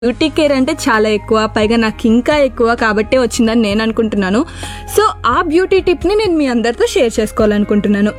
beauty care అంటే చాలా ఎక్కువ పైగా నాకు ఇంకా ఎక్కువ కాబట్టే వచ్చిందని నేను అనుకుంటున్నాను సో ఆ బ్యూటీ టిప్ని నేను మీ అందరితో షేర్ చేసుకోవాలనుకుంటున్నాను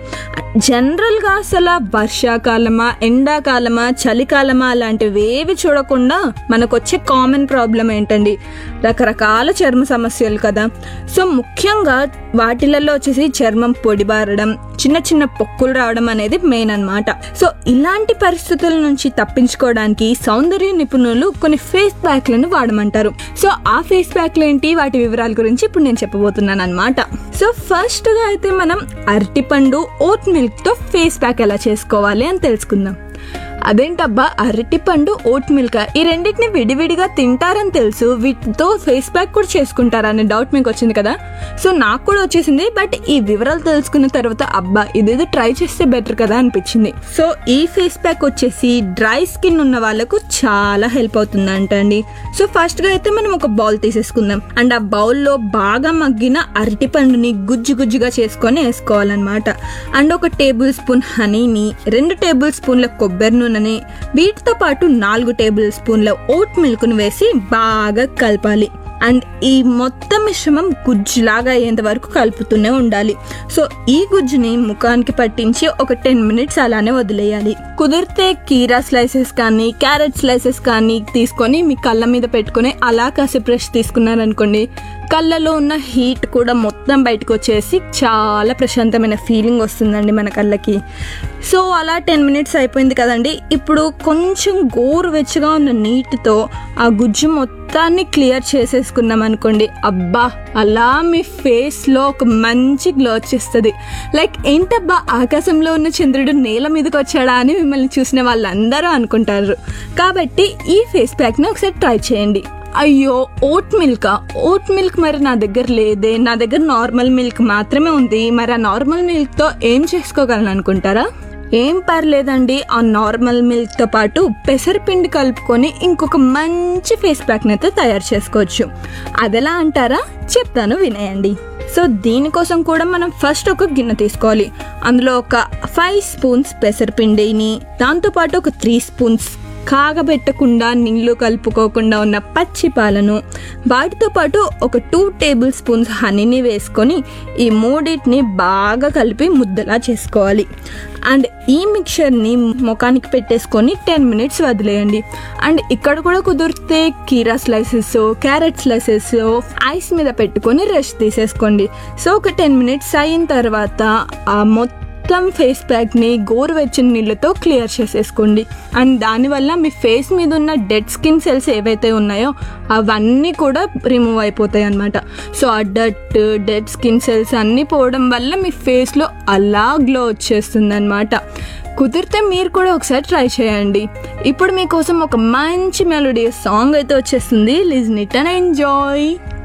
జనరల్గా అసలు వర్షాకాలమా ఎండాకాలమా చలికాలమా అలాంటివి ఏవి చూడకుండా మనకు వచ్చే కామన్ ప్రాబ్లం ఏంటండి రకరకాల చర్మ సమస్యలు కదా సో ముఖ్యంగా వాటిలలో వచ్చేసి చర్మం పొడిబారడం చిన్న చిన్న పొక్కులు రావడం అనేది మెయిన్ అన్నమాట సో ఇలాంటి పరిస్థితుల నుంచి తప్పించుకోవడానికి సౌందర్య నిపుణులు కొన్ని ఫేస్ ప్యాక్లను వాడమంటారు సో ఆ ఫేస్ ప్యాక్లు ఏంటి వాటి వివరాల గురించి ఇప్పుడు నేను చెప్పబోతున్నాను అనమాట సో ఫస్ట్ గా అయితే మనం అరటిపండు ఓట్ మిల్క్ తో ఫేస్ ప్యాక్ ఎలా చేసుకోవాలి అని తెలుసుకుందాం అదేంటబ్బా అరటిపండు ఓట్ మిల్క్ ఈ రెండింటిని విడివిడిగా తింటారని తెలుసు వీటితో ఫేస్ ప్యాక్ కూడా చేసుకుంటారనే డౌట్ మీకు వచ్చింది కదా సో నాకు కూడా వచ్చేసింది బట్ ఈ వివరాలు తెలుసుకున్న తర్వాత అబ్బా ఇదేదో ట్రై చేస్తే బెటర్ కదా అనిపించింది సో ఈ ఫేస్ ప్యాక్ వచ్చేసి డ్రై స్కిన్ ఉన్న వాళ్ళకు చాలా హెల్ప్ అవుతుంది అంటండి సో ఫస్ట్ గా అయితే మనం ఒక బౌల్ తీసేసుకుందాం అండ్ ఆ బౌల్లో బాగా మగ్గిన అరటి పండుని గుజ్జు గుజ్జుగా చేసుకొని వేసుకోవాలన్నమాట అండ్ ఒక టేబుల్ స్పూన్ హనీని రెండు టేబుల్ స్పూన్ల కొబ్బరి నూనెని వీటితో పాటు నాలుగు టేబుల్ స్పూన్ల ఓట్ మిల్క్ను వేసి బాగా కలపాలి అండ్ ఈ మొత్తం మిశ్రమం గుజ్జులాగా అయ్యేంత వరకు కలుపుతూనే ఉండాలి సో ఈ గుజ్జుని ముఖానికి పట్టించి ఒక టెన్ మినిట్స్ అలానే వదిలేయాలి కుదిరితే కీరా స్లైసెస్ కానీ క్యారెట్ స్లైసెస్ కానీ తీసుకొని మీ కళ్ళ మీద పెట్టుకొని అలా కాసేపు బ్రష్ తీసుకున్నారనుకోండి కళ్ళలో ఉన్న హీట్ కూడా మొత్తం బయటకు వచ్చేసి చాలా ప్రశాంతమైన ఫీలింగ్ వస్తుందండి మన కళ్ళకి సో అలా టెన్ మినిట్స్ అయిపోయింది కదండి ఇప్పుడు కొంచెం గోరువెచ్చగా ఉన్న నీటితో ఆ గుజ్జు మొత్తాన్ని క్లియర్ చేసేసుకున్నాం అనుకోండి అబ్బా అలా మీ ఫేస్లో ఒక మంచి గ్లో వచ్చేస్తుంది లైక్ ఏంటబ్బా ఆకాశంలో ఉన్న చంద్రుడు నేల మీదకి వచ్చాడా అని మిమ్మల్ని చూసిన వాళ్ళందరూ అనుకుంటారు కాబట్టి ఈ ఫేస్ ప్యాక్ని ఒకసారి ట్రై చేయండి అయ్యో ఓట్ మిల్క్ ఓట్ మిల్క్ మరి నా దగ్గర లేదే నా దగ్గర నార్మల్ మిల్క్ మాత్రమే ఉంది మరి ఆ నార్మల్ మిల్క్తో ఏం చేసుకోగలను అనుకుంటారా ఏం పర్లేదండి ఆ నార్మల్ మిల్క్తో పాటు పెసరపిండి కలుపుకొని ఇంకొక మంచి ఫేస్ ప్యాక్ని అయితే తయారు చేసుకోవచ్చు అదెలా అంటారా చెప్తాను వినేయండి సో దీనికోసం కూడా మనం ఫస్ట్ ఒక గిన్నె తీసుకోవాలి అందులో ఒక ఫైవ్ స్పూన్స్ పెసరపిండిని దాంతోపాటు ఒక త్రీ స్పూన్స్ కాగబెట్టకుండా నీళ్లు కలుపుకోకుండా ఉన్న పచ్చి పాలను వాటితో పాటు ఒక టూ టేబుల్ స్పూన్స్ హనీని వేసుకొని ఈ మూడింటిని బాగా కలిపి ముద్దలా చేసుకోవాలి అండ్ ఈ మిక్చర్ని ముఖానికి పెట్టేసుకొని టెన్ మినిట్స్ వదిలేయండి అండ్ ఇక్కడ కూడా కుదిరితే కీరా స్లైసెస్ క్యారెట్ స్లైసెస్ ఐస్ మీద పెట్టుకొని రెస్ట్ తీసేసుకోండి సో ఒక టెన్ మినిట్స్ అయిన తర్వాత ఆ మొత్తం మొత్తం ఫేస్ ప్యాక్ని గోరువెచ్చని నీళ్ళతో క్లియర్ చేసేసుకోండి అండ్ దానివల్ల మీ ఫేస్ మీద ఉన్న డెడ్ స్కిన్ సెల్స్ ఏవైతే ఉన్నాయో అవన్నీ కూడా రిమూవ్ అయిపోతాయి అనమాట సో ఆ డట్ డెడ్ స్కిన్ సెల్స్ అన్నీ పోవడం వల్ల మీ ఫేస్లో అలా గ్లో వచ్చేస్తుంది అనమాట కుదిరితే మీరు కూడా ఒకసారి ట్రై చేయండి ఇప్పుడు మీకోసం ఒక మంచి మెలోడియస్ సాంగ్ అయితే వచ్చేస్తుంది లిజ్ నిట్ అండ్ ఎంజాయ్